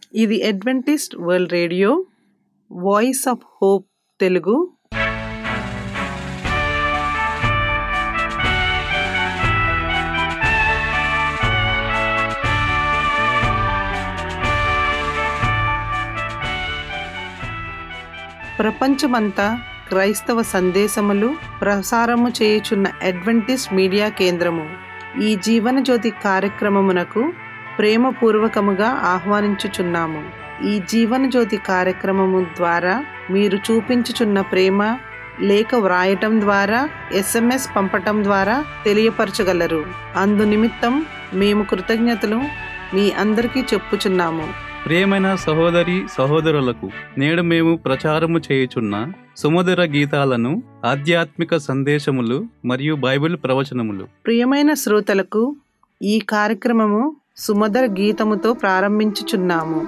ఇది Adventist World Radio Voice of Hope Telugu ప్రపంచమంతా క్రైస్తవ సందేశములు ప్రసారము చేయుచున్న అడ్వెంటిస్ట్ మీడియా కేంద్రము ఈ జీవన జ్యోతి కార్యక్రమమునకు ప్రేమపూర్వకముగా ఆహ్వానించుచున్నాము ఈ జీవన జ్యోతి కార్యక్రమము ద్వారా మీరు చూపించుచున్న ప్రేమ లేఖ వ్రాయటం ద్వారా ఎస్ఎంఎస్ పంపటం ద్వారా తెలియపరచగలరు అందు నిమిత్తం మేము కృతజ్ఞతలు మీ అందరికీ చెప్పుచున్నాము ప్రియమైన సహోదరి సహోదరులకు నేడు మేము ప్రచారము చేయుచున్న సుమధుర గీతాలను ఆధ్యాత్మిక సందేశములు మరియు బైబిల్ ప్రవచనములు ప్రియమైన శ్రోతలకు ఈ కార్యక్రమము సుమధుర గీతముతో ప్రారంభించుచున్నాము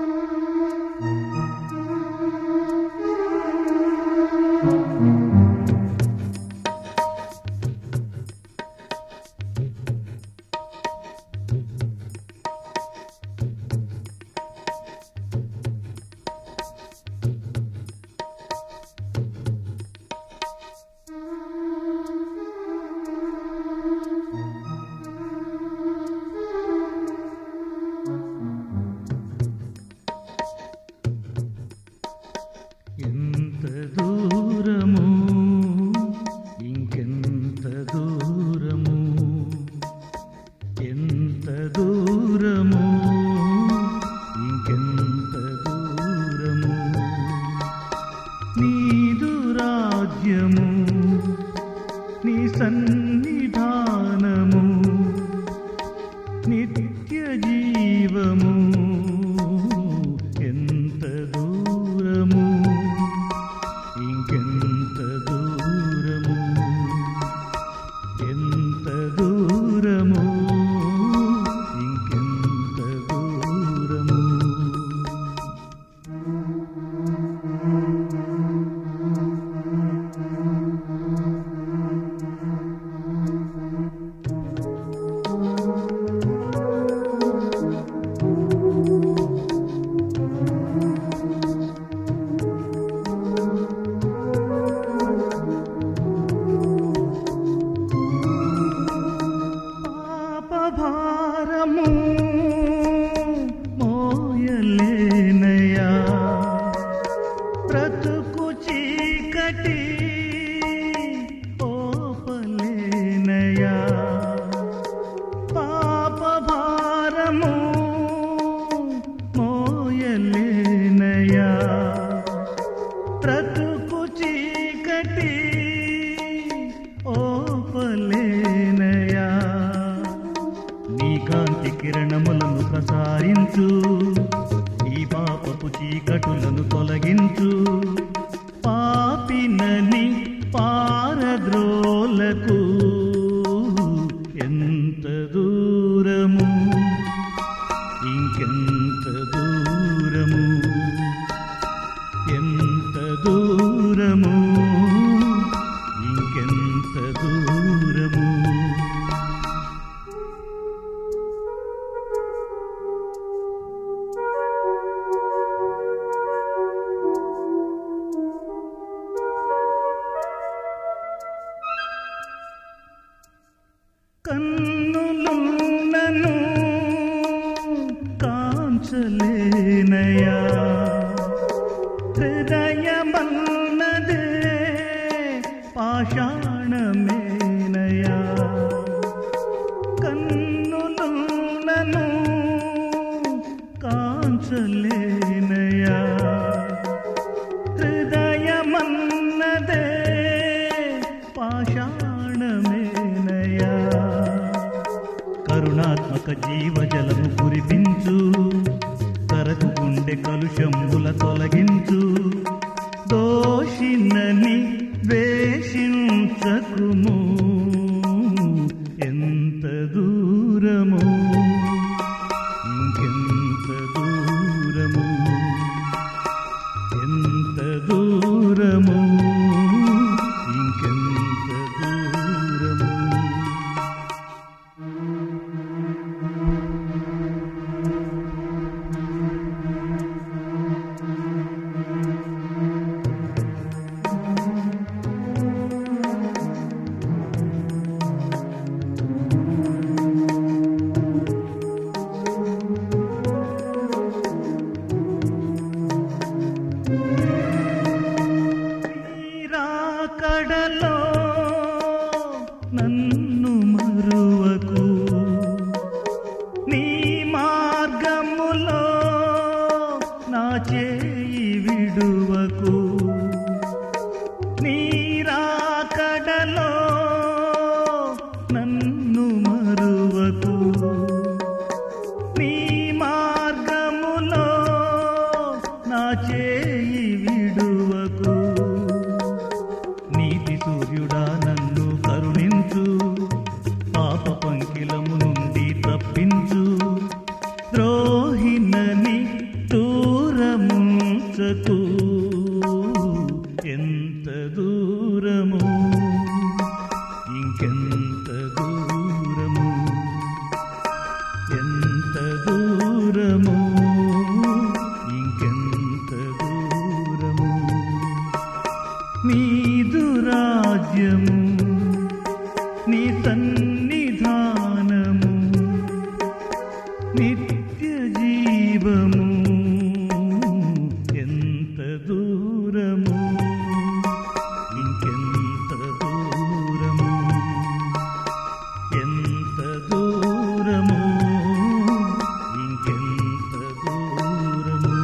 ఎంత దూరము ఇంకెంత దూరము ఎంత దూరము ఇంకెంత దూరము నీదు రాజ్యము నీ సన్నిధానము నిత్య జీవము ఎంత దూరము ఇంకెంత దూరము ఎంత దూరము ఇంకెంత దూరము పాపభారము మోయలేనయా బ్రతుకు చీకటి ఓపలేనయా పాపభారము మోయలేనయా బ్రతుకు చీకటి ఓపలేనయా నీ కాంతి కిరణములను ప్రసారించు ఈ పాపపు చీకటులను తొలగించు పాపినని పారద్రోలకు ఎంత దూరము ఇంకెంత దూరము ఎంత దూరము ఇంకెంత దూరము కన్నులున్నను కాంచలేనయా హృదయమన్నదే పాషాణమేనయా కన్నులున్నను కాంచలేనయా హృదయమన్నదే పాషాణమేనయా కరుణాత్మక జీవజలము కురిపించు తరకు గుండె కలుషంబుల తొలగించు దోషినని వేషించకుము ఎంత దూరము ఇంకెంత దూరము ఎంత దూరము ఇంకెంత దూరము చేయి విడువకు నీరాకడలో నన్ను మరువకు నీ మార్గములో నా చేయి విడువకు నీతి సూర్యుడా నన్ను కరుణించు పాప పంకిలము నుండి తప్పించు ద్రోహినని దూరముంచకు ఎంత దూరము ఇంకెంత దూరము ఎంత దూరము ఇంకెంత దూరము నీదు రాజ్యము నీ సన్నిధానము నిత్య జీవము ఎంత దూరము ఇంకెంత దూరము ఎంత దూరము ఇంకెంత దూరము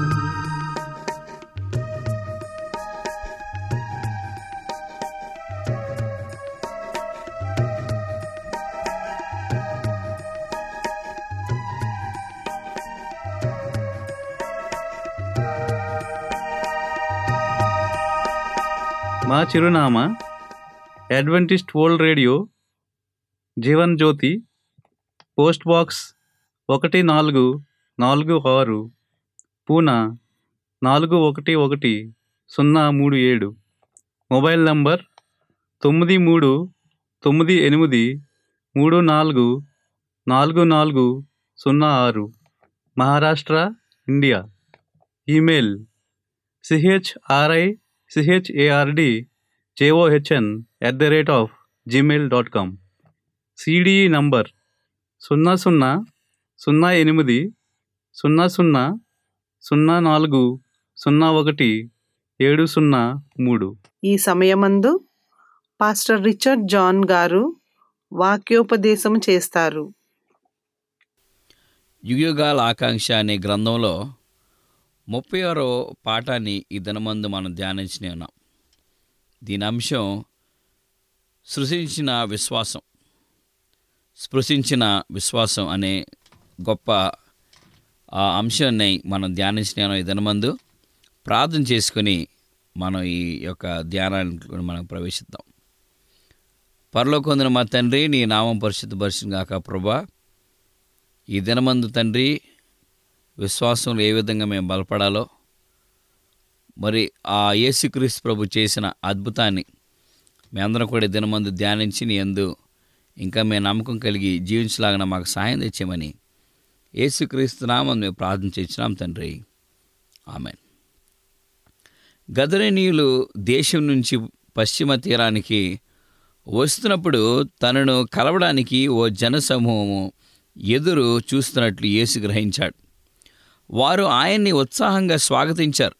మా చిరునామా Adventist World Radio Jeevan Jyothi post box ఒకటి నాలుగు నాలుగు ఆరు పూనా నాలుగు ఒకటి ఒకటి సున్నా మూడు ఏడు మొబైల్ నంబర్ తొమ్మిది మూడు తొమ్మిది ఎనిమిది మూడు నాలుగు నాలుగు నాలుగు సున్నా ఆరు Maharashtra India email C H R I C H A R D J O H N at the rate of Gmail dot com C D E number సున్నా సున్నా సున్నా ఎనిమిది సున్నా సున్నా సున్నా నాలుగు సున్నా ఒకటి ఏడు సున్నా మూడు ఈ సమయమందు పాస్టర్ రిచర్డ్ జాన్ గారు వాక్యోపదేశం చేస్తారు యుగయుగాల ఆకాంక్ష అనే గ్రంథంలో ముప్పై ఆరో పాఠాన్ని ఈ దినమందు మనం ధ్యానించిన ఉన్నాం దీని అంశం సృష్టించిన విశ్వాసం స్పృశించిన విశ్వాసం అనే గొప్ప ఆ అంశాన్ని మనం ధ్యానించిన ఈ దినమందు ప్రార్థన చేసుకొని మనం ఈ యొక్క ధ్యానానికి మనం ప్రవేశిద్దాం పరలోకొందిన మా తండ్రి నీ నామం పరిశుద్ధ పరిశుద్ధం కాక ప్రభా ఈ దినమందు తండ్రి విశ్వాసంలో ఏ విధంగా మేము బలపడాలో మరి ఆ యేసుక్రీస్తు ప్రభు చేసిన అద్భుతాన్ని మీ అందరం కూడా ఈ దినమందు ధ్యానించి నీ ఎందు ఇంకా మేము నమ్మకం కలిగి జీవించలాగిన మాకు సాయం తెచ్చామని యేసుక్రీస్తు నామం మేము ప్రార్థన చేసినాం తండ్రి ఆమెన్ గదరేనీయులు దేశం నుంచి పశ్చిమ తీరానికి వస్తున్నప్పుడు తనను కలవడానికి ఓ జనసమూహము ఎదురు చూస్తున్నట్లు యేసు గ్రహించాడు వారు ఆయన్ని ఉత్సాహంగా స్వాగతించారు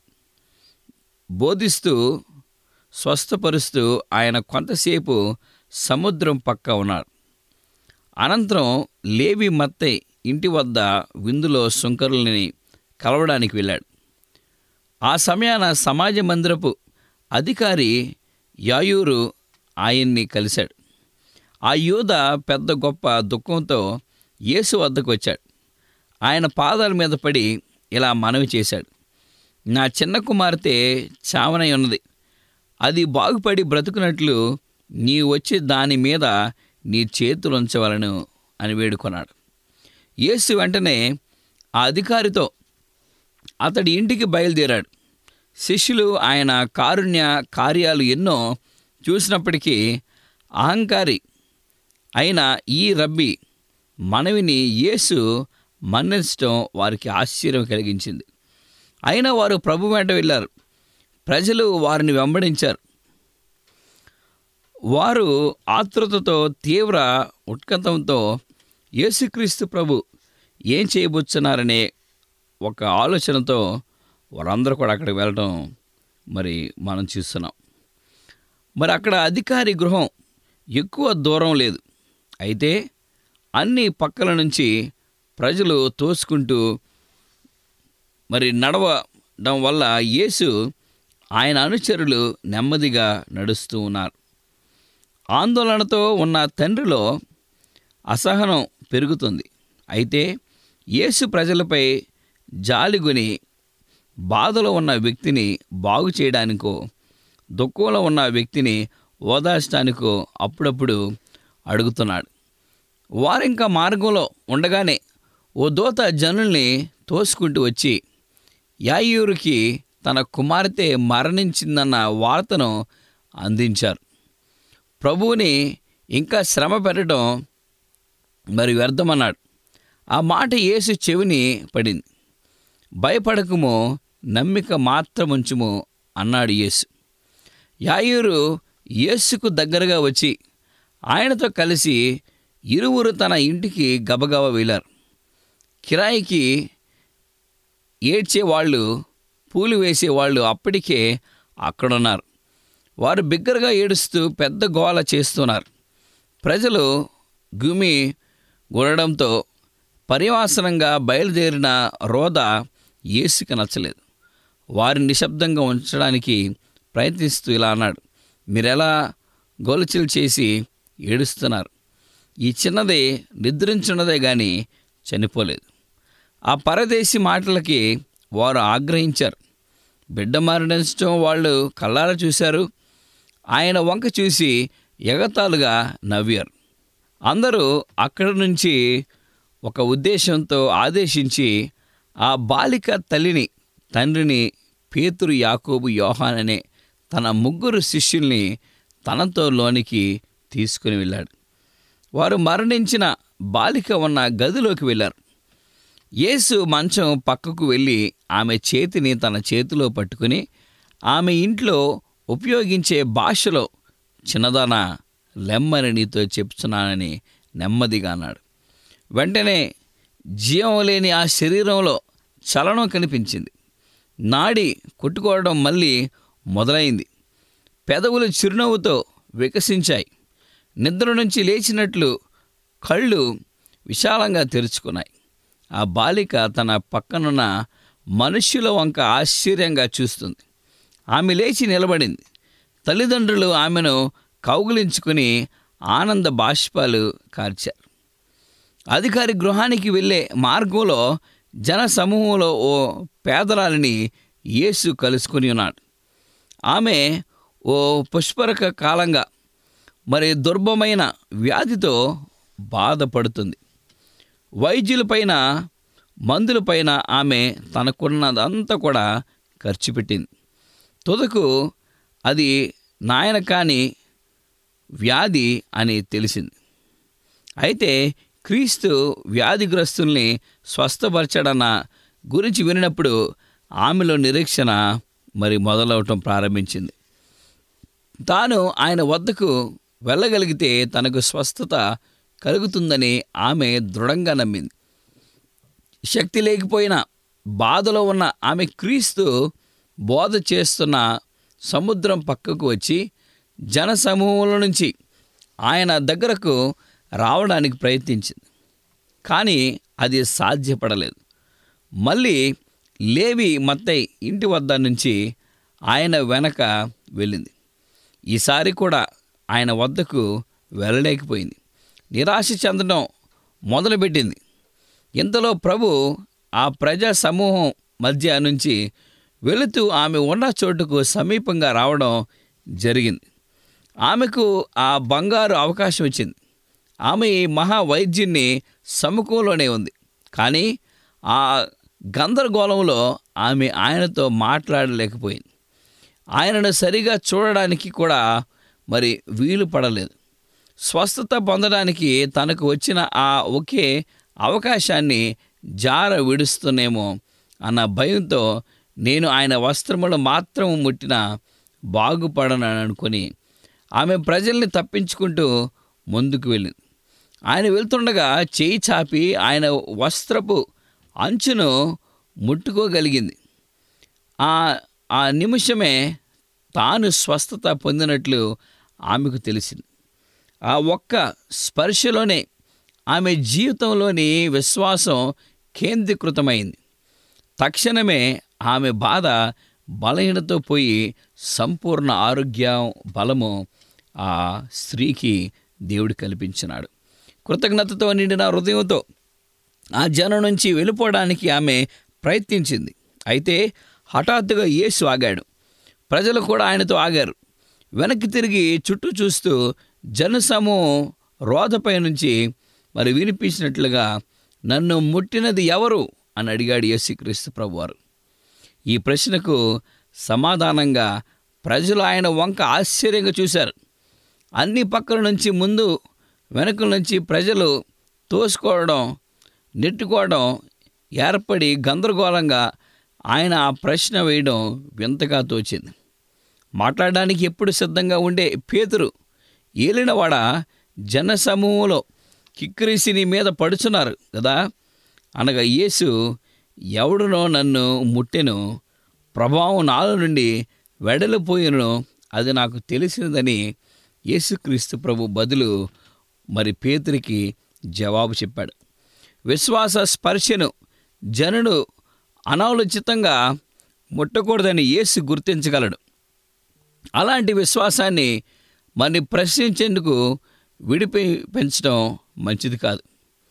బోధిస్తూ స్వస్థపరుస్తూ ఆయన కొంతసేపు సముద్రం పక్క ఉన్నారు అనంతరం లేవి మత్తై ఇంటి వద్ద విందులో సుంకరులని కలవడానికి వెళ్ళాడు ఆ సమయాన సమాజ మందిరపు అధికారి యాయూరు ఆయన్ని కలిశాడు ఆ యూద పెద్ద గొప్ప దుఃఖంతో యేసు వద్దకు వచ్చాడు ఆయన పాదాల మీద పడి ఇలా మనవి చేశాడు నా చిన్న కుమార్తె చావనై ఉన్నది అది బాగుపడి బ్రతుకున్నట్లు నీ వచ్చి దాని మీద నీ చేతులు ఉంచవలను అని వేడుకొన్నాడు యేసు వెంటనే ఆ అధికారితో అతడి ఇంటికి బయలుదేరాడు శిష్యులు ఆయన కారుణ్య కార్యాలు ఎన్నో చూసినప్పటికీ అహంకారి అయిన ఈ రబ్బీ మనవిని యేసు మన్నించడం వారికి ఆశ్చర్యం కలిగించింది అయినా వారు ప్రభు వెంట వెళ్ళారు ప్రజలు వారిని వెంబడించారు వారు ఆతృతతో తీవ్ర ఉత్కంఠంతో యేసుక్రీస్తు ప్రభు ఏం చేయబోతున్నారనే ఒక ఆలోచనతో వారందరూ కూడా అక్కడికి వెళ్ళడం మరి మనం చూస్తున్నాం మరి అక్కడ అధికారి గృహం ఎక్కువ దూరం లేదు అయితే అన్ని పక్కల నుంచి ప్రజలు తోసుకుంటూ మరి నడవ ఉండడం వల్ల యేసు ఆయన అనుచరులు నెమ్మదిగా నడుస్తూ ఉన్నారు ఆందోళనతో ఉన్న తండ్రిలో అసహనం పెరుగుతుంది అయితే యేసు ప్రజలపై జాలిగుని బాధలో ఉన్న వ్యక్తిని బాగు చేయడానికో దుఃఖంలో ఉన్న వ్యక్తిని ఓదార్చడానికో అప్పుడప్పుడు అడుగుతున్నాడు వారింకా మార్గంలో ఉండగానే ఓ దోత జనుల్ని తోసుకుంటూ వచ్చి యాయూరుకి తన కుమార్తె మరణించిందన్న వార్తను అందించారు ప్రభువుని ఇంకా శ్రమ పెట్టడం మరి వ్యర్థమన్నాడు ఆ మాట యేసు చెవిని పడింది భయపడకము నమ్మిక మాత్రముంచుము అన్నాడు యేసు యాయూరు యేసుకు దగ్గరగా వచ్చి ఆయనతో కలిసి ఇరువురు తన ఇంటికి గబగబ వెళ్ళారు కిరాయికి ఏడ్చేవాళ్ళు పూలు వేసేవాళ్ళు అప్పటికే అక్కడున్నారు వారు బిగ్గరగా ఏడుస్తూ పెద్ద గోల చేస్తున్నారు ప్రజలు గుమి గురడంతో పరివాసనంగా బయలుదేరిన రోద యేసుకి నచ్చలేదు వారిని నిశ్శబ్దంగా ఉంచడానికి ప్రయత్నిస్తూ ఇలా అన్నాడు మీరెలా గోలచిలు చేసి ఏడుస్తున్నారు ఈ చిన్నదే నిద్రించున్నదే గాని చనిపోలేదు ఆ పరదేశి మాటలకి వారు ఆగ్రహించారు బిడ్డ మరణించడం వాళ్ళు కళ్ళారా చూశారు ఆయన వంక చూసి ఎగతాలుగా నవ్వారు అందరూ అక్కడి నుంచి ఒక ఉద్దేశంతో ఆదేశించి ఆ బాలిక తల్లిని తండ్రిని పేతురు యాకోబు యోహాన్ అనే తన ముగ్గురు శిష్యుల్ని తనతో లోనికి తీసుకుని వెళ్ళాడు వారు మరణించిన బాలిక ఉన్న గదిలోకి వెళ్ళారు యేసు మంచం పక్కకు వెళ్ళి ఆమె చేతిని తన చేతిలో పట్టుకుని ఆమె ఇంట్లో ఉపయోగించే భాషలో చిన్నదాన లెమ్మని నీతో చెప్తున్నానని నెమ్మదిగా అన్నాడు వెంటనే జీవం లేని ఆ శరీరంలో చలనం కనిపించింది నాడి కొట్టుకోవడం మళ్ళీ మొదలైంది పెదవులు చిరునవ్వుతో వికసించాయి నిద్ర నుంచి లేచినట్లు కళ్ళు విశాలంగా తెరుచుకున్నాయి ఆ బాలిక తన పక్కనున్న మనుష్యుల వంక ఆశ్చర్యంగా చూస్తుంది ఆమె లేచి నిలబడింది తల్లిదండ్రులు ఆమెను కౌగులించుకుని ఆనంద బాష్పాలు కార్చారు అధికారి గృహానికి వెళ్ళే మార్గంలో జన సమూహంలో ఓ పేదరాలిని యేసు కలుసుకుని ఉన్నాడు ఆమె ఓ పుష్పరక కాలంగా మరి దుర్భమైన వ్యాధితో బాధపడుతుంది వైద్యులపైన మందులపైన ఆమె తనకున్నదంతా కూడా ఖర్చు పెట్టింది తుదకు అది నాయన కాని వ్యాధి అని తెలిసింది అయితే క్రీస్తు వ్యాధిగ్రస్తుల్ని స్వస్థపరచడన్న గురించి వినినప్పుడు ఆమెలో నిరీక్షణ మరి మొదలవటం ప్రారంభించింది తాను ఆయన వద్దకు వెళ్ళగలిగితే తనకు స్వస్థత కలుగుతుందని ఆమె దృఢంగా నమ్మింది శక్తి లేకపోయినా బాధలో ఉన్న ఆమె క్రీస్తు బోధ చేస్తున్న సముద్రం పక్కకు వచ్చి జనసమూహంలో నుంచి ఆయన దగ్గరకు రావడానికి ప్రయత్నించింది కానీ అది సాధ్యపడలేదు మళ్ళీ లేవి మత్తై ఇంటి వద్ద నుంచి ఆయన వెనక వెళ్ళింది ఈసారి కూడా ఆయన వద్దకు వెళ్ళలేకపోయింది నిరాశ చెందడం మొదలుపెట్టింది ఇంతలో ప్రభు ఆ ప్రజా సమూహం మధ్య నుంచి వెళుతూ ఆమె ఉన్న చోటుకు సమీపంగా రావడం జరిగింది ఆమెకు ఆ బంగారు అవకాశం వచ్చింది ఆమె ఈ మహా వైద్యుని సముఖంలోనే ఉంది కానీ ఆ గందరగోళంలో ఆమె ఆయనతో మాట్లాడలేకపోయింది ఆయనను సరిగా చూడడానికి కూడా మరి వీలు పడలేదు స్వస్థత పొందడానికి తనకు వచ్చిన ఆ ఒకే అవకాశాన్ని జార విడుస్తున్నేమో అన్న భయంతో నేను ఆయన వస్త్రములు మాత్రం ముట్టినా బాగుపడనని అనుకొని ఆమె ప్రజల్ని తప్పించుకుంటూ ముందుకు వెళ్ళింది ఆయన వెళ్తుండగా చేయి చాపి ఆయన వస్త్రపు అంచును ముట్టుకోగలిగింది ఆ ఆ నిమిషమే తాను స్వస్థత పొందినట్లు ఆమెకు తెలిసింది ఆ ఒక్క స్పర్శలోనే ఆమె జీవితంలోని విశ్వాసం కేంద్రీకృతమైంది తక్షణమే ఆమె బాధ బలహీనతో పోయి సంపూర్ణ ఆరోగ్యం బలము ఆ స్త్రీకి దేవుడు కల్పించినాడు కృతజ్ఞతతో నిండిన హృదయంతో ఆ జనం నుంచి వెళ్ళిపోవడానికి ఆమె ప్రయత్నించింది అయితే హఠాత్తుగా యేసు ఆగాడు ప్రజలు కూడా ఆయనతో ఆగారు వెనక్కి తిరిగి చుట్టూ చూస్తూ జనసమూహం రోధపై నుంచి మరి వినిపించినట్లుగా నన్ను ముట్టినది ఎవరు అని అడిగాడు యేసుక్రీస్తు ప్రభువారు ఈ ప్రశ్నకు సమాధానంగా ప్రజలు ఆయన వంక ఆశ్చర్యంగా చూశారు అన్ని పక్కల నుంచి ముందు వెనుక నుంచి ప్రజలు తోసుకోవడం నెట్టుకోవడం ఏర్పడి గందరగోళంగా ఆయన ఆ ప్రశ్న వేయడం వింతగా తోచింది మాట్లాడడానికి ఎప్పుడు సిద్ధంగా ఉండే పేతురు ఏలినవాడ జనసమూహంలో కిక్కిరిసి నీ మీద పడుచున్నారు కదా అనగా యేసు ఎవడునో నన్ను ముట్టెను ప్రభావం నాలో నుండి వెడలిపోయినో అది నాకు తెలిసినదని యేసుక్రీస్తు ప్రభు బదులు మరి పేతురికి జవాబు చెప్పాడు విశ్వాస స్పర్శను జనుడు అనాలోచితంగా ముట్టకూడదని యేసు గుర్తించగలడు అలాంటి విశ్వాసాన్ని మరి ప్రశ్నించేందుకు విడిపి పెంచడం మంచిది కాదు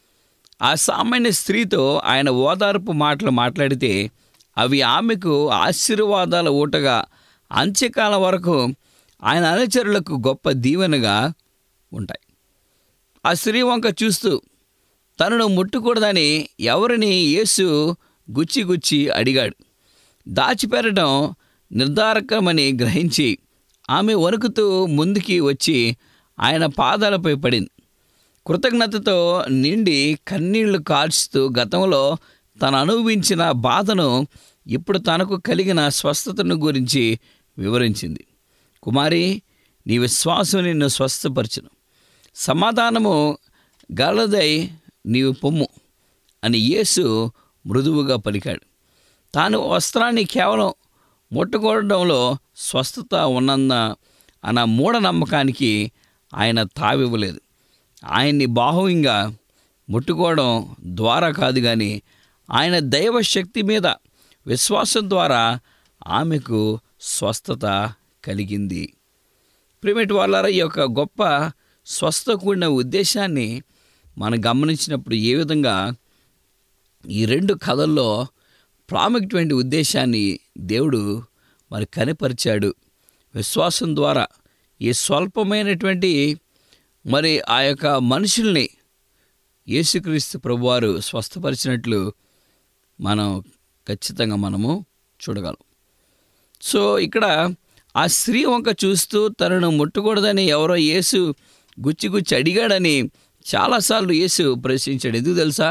ఆ సామాన్య స్త్రీతో ఆయన ఓదార్పు మాటలు మాట్లాడితే అవి ఆమెకు ఆశీర్వాదాల ఊటగా అంత్యకాలం వరకు ఆయన అనుచరులకు గొప్ప దీవెనగా ఉంటాయి ఆ స్త్రీ వంక చూస్తూ తనను ముట్టకూడదని ఎవరిని యేసు గుచ్చి గుచ్చి అడిగాడు దాచిపెరటం నిర్ధారకమని గ్రహించి ఆమె వణుకుతూ ముందుకి వచ్చి ఆయన పాదాలపై పడింది కృతజ్ఞతతో నిండి కన్నీళ్లు కార్చుతూ గతంలో తను అనుభవించిన బాధను ఇప్పుడు తనకు కలిగిన స్వస్థతను గురించి వివరించింది కుమారి నీ విశ్వాసం నిన్ను స్వస్థపరచును సమాధానము గలదై నీవు పొమ్ము అని యేసు మృదువుగా పలికాడు తాను వస్త్రాన్ని కేవలం ముట్టుకోవడంలో స్వస్థత ఉన్నంద అన్న మూఢనమ్మకానికి ఆయన తావివ్వలేదు ఆయన్ని బాహువ్యంగా ముట్టుకోవడం ద్వారా కాదు కానీ ఆయన దైవశక్తి మీద విశ్వాసం ద్వారా ఆమెకు స్వస్థత కలిగింది ప్రిమేట్ వాళ్ళారా ఈ యొక్క గొప్ప స్వస్థ కూడిన ఉద్దేశాన్ని మనం గమనించినప్పుడు ఏ విధంగా ఈ రెండు కథల్లో ప్రాముఖ్యమైన ఉద్దేశాన్ని దేవుడు మరి కనిపరిచాడు విశ్వాసం ద్వారా ఈ స్వల్పమైనటువంటి మరి ఆ యొక్క మనుషుల్ని యేసుక్రీస్తు ప్రభువారు స్వస్థపరిచినట్లు మనం ఖచ్చితంగా మనము చూడగలం సో ఇక్కడ ఆ స్త్రీ వంక చూస్తూ తనను ముట్టకూడదని ఎవరో యేసు గుచ్చి గుచ్చి అడిగాడని చాలాసార్లు యేసు ప్రశ్నించాడు ఎందుకు తెలుసా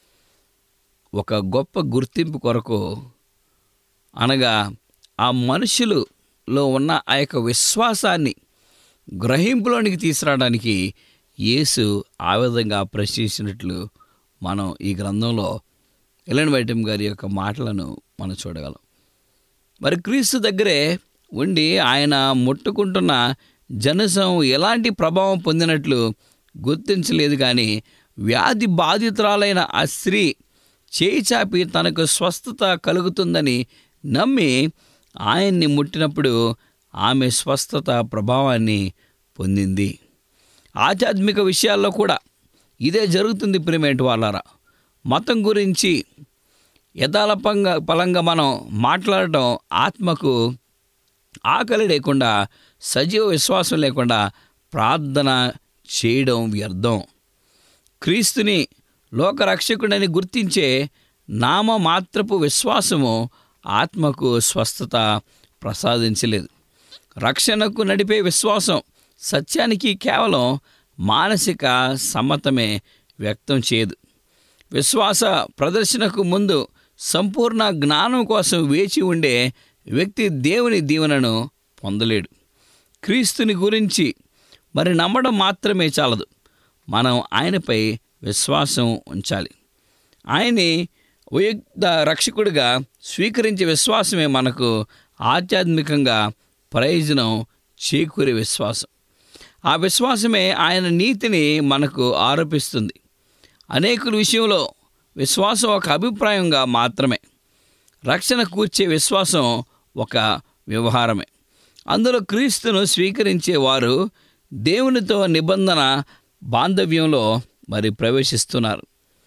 ఒక గొప్ప గుర్తింపు కొరకు అనగా ఆ మనుషులలో ఉన్న ఆ యొక్క విశ్వాసాన్ని గ్రహింపులోనికి తీసుకురావడానికి యేసు ఆ విధంగా ప్రశ్నించినట్లు మనం ఈ గ్రంథంలో ఎలన్ వైటం గారి యొక్క మాటలను మనం చూడగలం మరి క్రీస్తు దగ్గరే ఉండి ఆయన ముట్టుకుంటున్న జనసం ఎలాంటి ప్రభావం పొందినట్లు గుర్తించలేదు కానీ వ్యాధి బాధితురాలైన ఆ స్త్రీ చేయి చాపి తనకు స్వస్థత కలుగుతుందని నమ్మి ఆయన్ని ముట్టినప్పుడు ఆమె స్వస్థత ప్రభావాన్ని పొందింది ఆధ్యాత్మిక విషయాల్లో కూడా ఇదే జరుగుతుంది ప్రిమేట్ వాళ్ళారా మతం గురించి యథాలపంగా పలంగా మనం మాట్లాడటం ఆత్మకు ఆకలి లేకుండా సజీవ విశ్వాసం లేకుండా ప్రార్థన చేయడం వ్యర్థం క్రీస్తుని లోకరక్షకుడని గుర్తించే నామ మాత్రపు విశ్వాసము ఆత్మకు స్వస్థత ప్రసాదించలేదు రక్షణకు నడిపే విశ్వాసం సత్యానికి కేవలం మానసిక సమ్మతమే వ్యక్తం చేయదు విశ్వాస ప్రదర్శనకు ముందు సంపూర్ణ జ్ఞానం కోసం వేచి ఉండే వ్యక్తి దేవుని దీవెనను పొందలేడు క్రీస్తుని గురించి మరి నమ్మడం మాత్రమే చాలదు మనం ఆయనపై విశ్వాసం ఉంచాలి ఆయన్ని ఉపయుక్త రక్షకుడిగా స్వీకరించే విశ్వాసమే మనకు ఆధ్యాత్మికంగా ప్రయోజనం చేకూరే విశ్వాసం ఆ విశ్వాసమే ఆయన నీతిని మనకు ఆరోపిస్తుంది అనేకుల విషయంలో విశ్వాసం ఒక అభిప్రాయంగా మాత్రమే రక్షణ కూర్చే విశ్వాసం ఒక వ్యవహారమే అందులో క్రీస్తును స్వీకరించే వారు దేవునితో నిబంధన బాంధవ్యంలో మరి ప్రవేశిస్తున్నారు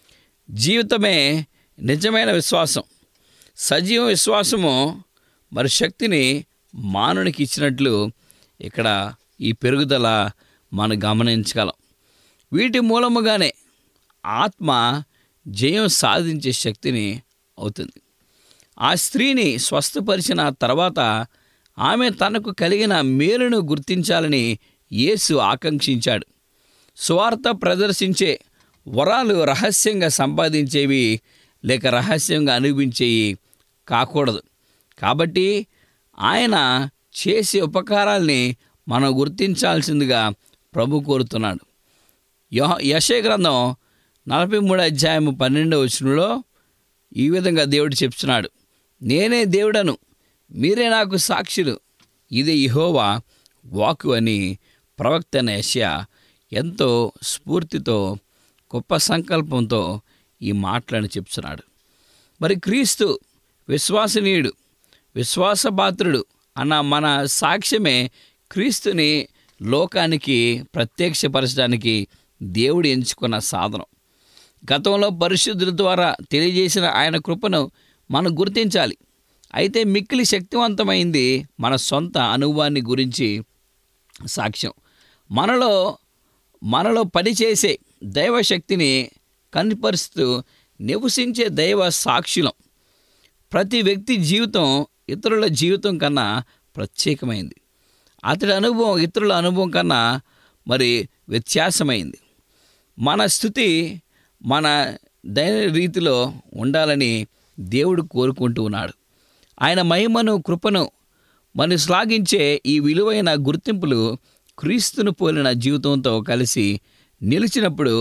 జీవితమే నిజమైన విశ్వాసం సజీవ విశ్వాసము మరి శక్తిని మానవునికి ఇచ్చినట్లు ఇక్కడ ఈ పెరుగుదల మనం గమనించగలం వీటి మూలముగానే ఆత్మ జయం సాధించే శక్తిని అవుతుంది ఆ స్త్రీని స్వస్థపరిచిన తర్వాత ఆమె తనకు కలిగిన మేలును గుర్తించాలని యేసు ఆకాంక్షించాడు సువార్త ప్రదర్శించే వరాలు రహస్యంగా సంపాదించేవి లేక రహస్యంగా అనుభవించేవి కాకూడదు కాబట్టి ఆయన చేసే ఉపకారాల్ని మనం గుర్తించాల్సిందిగా ప్రభు కోరుతున్నాడు యహ యశయ గ్రంథం నలభై మూడు అధ్యాయం పన్నెండవ వచనంలో ఈ విధంగా దేవుడు చెప్తున్నాడు నేనే దేవుడను మీరే నాకు సాక్షులు ఇది ఇహోవా వాకు అని ప్రవక్త అయిన యెషయా ఎంతో స్ఫూర్తితో గొప్ప సంకల్పంతో ఈ మాటలను చెప్తున్నాడు మరి క్రీస్తు విశ్వాసనీయుడు విశ్వాసపాత్రుడు అన్న మన సాక్ష్యమే క్రీస్తుని లోకానికి ప్రత్యక్షపరచడానికి దేవుడు ఎంచుకున్న సాధనం గతంలో పరిశుద్ధుల ద్వారా తెలియజేసిన ఆయన కృపను మనం గుర్తించాలి అయితే మిక్కిలి శక్తివంతమైంది మన సొంత అనుభవాన్ని గురించి సాక్ష్యం మనలో మనలో పనిచేసే దైవశక్తిని కనిపరుస్తూ నివసించే దైవ సాక్షులం ప్రతి వ్యక్తి జీవితం ఇతరుల జీవితం కన్నా ప్రత్యేకమైంది అతడి అనుభవం ఇతరుల అనుభవం కన్నా మరి వ్యత్యాసమైంది మన స్థుతి మన దైన రీతిలో ఉండాలని దేవుడు కోరుకుంటూ ఉన్నాడు ఆయన మహిమను కృపను మనం శ్లాఘించే ఈ విలువైన గుర్తింపులు క్రీస్తును పోలిన జీవితంతో కలిసి నిలిచినప్పుడు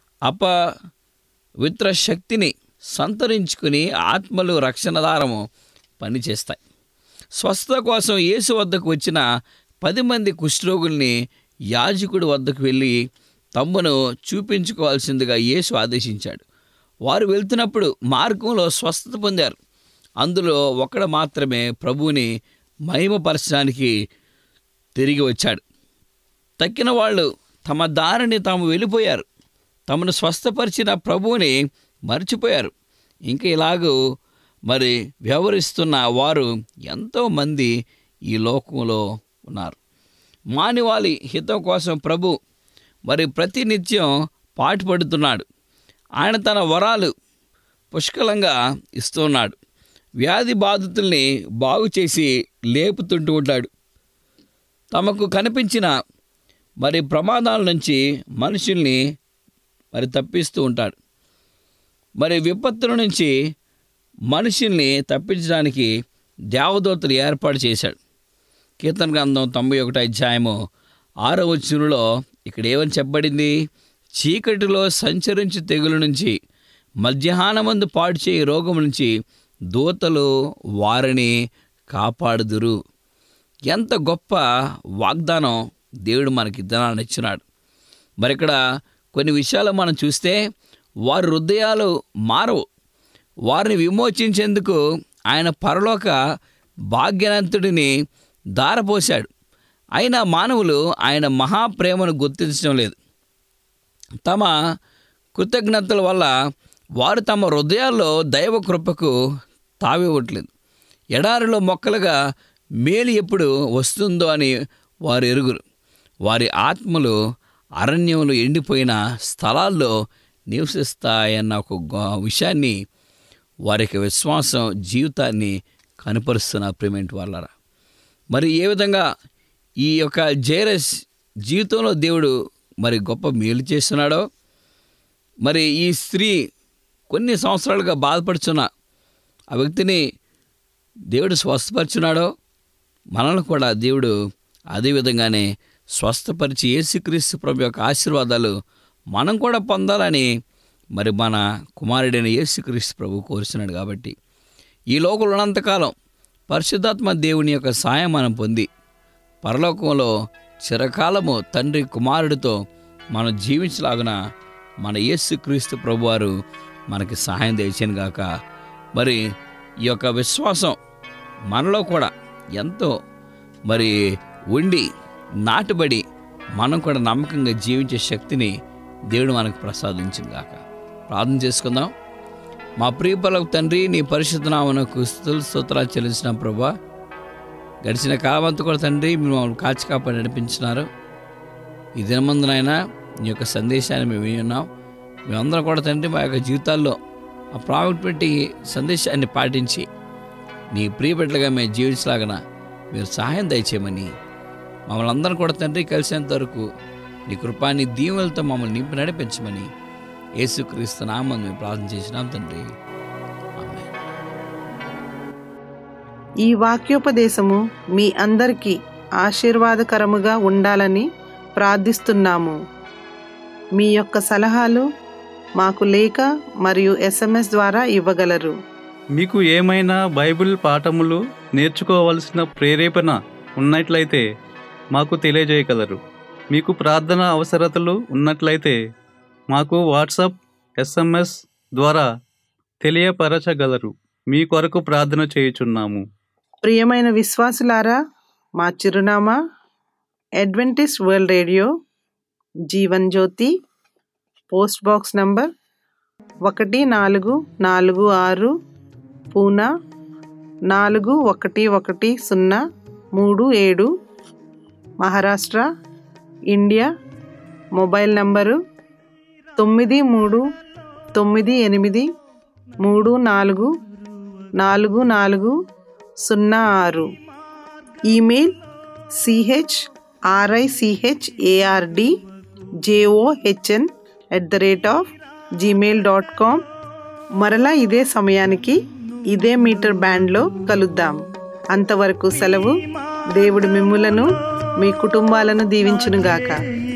అపవిత్ర శక్తిని సంతరించుకుని ఆత్మలు రక్షణదారము పనిచేస్తాయి స్వస్థత కోసం యేసు వద్దకు వచ్చిన పది మంది కుష్ఠరోగుల్ని యాజకుడి వద్దకు వెళ్ళి తమ్మును చూపించుకోవాల్సిందిగా యేసు ఆదేశించాడు వారు వెళ్తున్నప్పుడు మార్గంలో స్వస్థత పొందారు అందులో ఒకడు మాత్రమే ప్రభువుని మహిమపరచడానికి తిరిగి వచ్చాడు తక్కిన వాళ్ళు తమ దారిని తాము వెళ్ళిపోయారు తమను స్వస్థపరిచిన ప్రభువుని మర్చిపోయారు ఇంకా ఇలాగూ మరి వ్యవహరిస్తున్న వారు ఎంతోమంది ఈ లోకంలో ఉన్నారు మానవాళి హితం కోసం ప్రభు మరి ప్రతినిత్యం పాటుపడుతున్నాడు ఆయన తన వరాలు పుష్కలంగా ఇస్తున్నాడు వ్యాధి బాధితుల్ని బాగు చేసి లేపుతుంటూ ఉంటాడు తమకు కనిపించిన మరి ప్రమాదాల నుంచి మనుషుల్ని మరి తప్పిస్తూ ఉంటాడు మరి విపత్తుల నుంచి మనుషుల్ని తప్పించడానికి దేవదూతలు ఏర్పాటు చేశాడు కీర్తన గ్రంథం తొంభై ఒకటి అధ్యాయము ఆరో వచనంలో ఇక్కడ ఏమని చెప్పబడింది చీకటిలో సంచరించు తెగుల నుంచి మధ్యాహ్నమందు పాడు చేయి రోగం నుంచి దూతలు వారిని కాపాడుదురు ఎంత గొప్ప వాగ్దానం దేవుడు మనకి దినాన్ని ఇచ్చినాడు మరి ఇక్కడ కొన్ని విషయాలు మనం చూస్తే వారి హృదయాలు మారవు వారిని విమోచించేందుకు ఆయన పరలోక భాగ్యనంతుడిని దారపోశాడు అయినా మానవులు ఆయన మహాప్రేమను గుర్తించడం లేదు తమ కృతజ్ఞతల వల్ల వారు తమ హృదయాల్లో దైవ కృపకు తావివ్వట్లేదు ఎడారిలో మొక్కలుగా మేలు ఎప్పుడు వస్తుందో అని వారు ఎరుగురు వారి ఆత్మలు అరణ్యములు ఎండిపోయిన స్థలాల్లో నివసిస్తాయన్న ఒక గొ- విషయాన్ని వారి యొక్క విశ్వాసం జీవితాన్ని కనపరుస్తున్న ప్రేమెంట్ వాళ్ళరా మరి ఏ విధంగా ఈ యొక్క జైరస్ జీవితంలో దేవుడు మరి గొప్ప మేలు చేస్తున్నాడో మరి ఈ స్త్రీ కొన్ని సంవత్సరాలుగా బాధపడుచున్న ఆ వ్యక్తిని దేవుడు స్వస్థపరిచున్నాడో మనల్ని కూడా దేవుడు అదే విధంగానే స్వస్థపరిచి యేసుక్రీస్తు ప్రభు యొక్క ఆశీర్వాదాలు మనం కూడా పొందాలని మరి మన కుమారుడైన యేసుక్రీస్తు ప్రభు కోరుచున్నాడు కాబట్టి ఈ లోకంలో ఉన్నంతకాలం పరిశుద్ధాత్మ దేవుని యొక్క సాయం మనం పొంది పరలోకంలో చిరకాలము తండ్రి కుమారుడితో మనం జీవించలాగున మన యేసుక్రీస్తు ప్రభువారు మనకి సహాయం తెచ్చాను గాక మరి ఈ యొక్క విశ్వాసం మనలో కూడా ఎంతో మరి ఉండి నాటుబడి మనం కూడా నమ్మకంగా జీవించే శక్తిని దేవుడు మనకు ప్రసాదించింది గాక ప్రార్థన చేసుకుందాం మా ప్రియపలకు తండ్రి నీ పరిశుద్ధ నామనకు స్థుతులు స్తోత్రాలు చెల్లించిన ప్రభా గడిచిన కాలమంతా కూడా తండ్రి మీరు మమ్మల్ని కాచి కాపాడి నడిపించినారు ఈ దినమందునైనా నీ యొక్క సందేశాన్ని మేము విని ఉన్నాం మేమందరం కూడా తండ్రి మా యొక్క జీవితాల్లో ఆ ప్రాముఖ్యత పెట్టి సందేశాన్ని పాటించి నీ ప్రియబిడ్డలుగా మేము జీవించలాగన మీరు సహాయం దయచేయమని మమ్మల్ని అందరం కూడా తండ్రి కలిసేంత వరకు నీ కృపాని దీవులతో మమ్మల్ని నింపి నడిపించమని యేసుక్రీస్తు నామం మేము ప్రార్థన చేసినాం తండ్రి ఆమేన్. ఈ వాక్యోపదేశము మీ అందరికీ ఆశీర్వాదకరముగా ఉండాలని ప్రార్థిస్తున్నాము మీ యొక్క సలహాలు మాకు లేఖ మరియు ఎస్ఎంఎస్ ద్వారా ఇవ్వగలరు మీకు ఏమైనా బైబిల్ పాఠములు నేర్చుకోవలసిన ప్రేరేపణ ఉన్నట్లయితే మాకు తెలియజేయగలరు మీకు ప్రార్థన అవసరతలు ఉన్నట్లయితే మాకు వాట్సాప్ ఎస్ఎంఎస్ ద్వారా తెలియపరచగలరు మీ కొరకు ప్రార్థన చేయుచున్నాము ప్రియమైన విశ్వాసులారా మా చిరునామా Adventist World Radio Jeevan Jyothi post box number ఒకటి నాలుగు నాలుగు ఆరు పూనా నాలుగు ఒకటి ఒకటి సున్నా మూడు ఏడు మహారాష్ట్ర ఇండియా మొబైల్ నంబరు తొమ్మిది మూడు తొమ్మిది ఎనిమిది మూడు నాలుగు నాలుగు నాలుగు సున్నా ఆరు email C H R I C H A R D J O H N at the rate of Gmail dot com మరలా ఇదే సమయానికి ఇదే మీటర్ బ్యాండ్లో కలుద్దాం అంతవరకు సెలవు దేవుడు మిమ్ములను మీ కుటుంబాలను దీవించునుగాక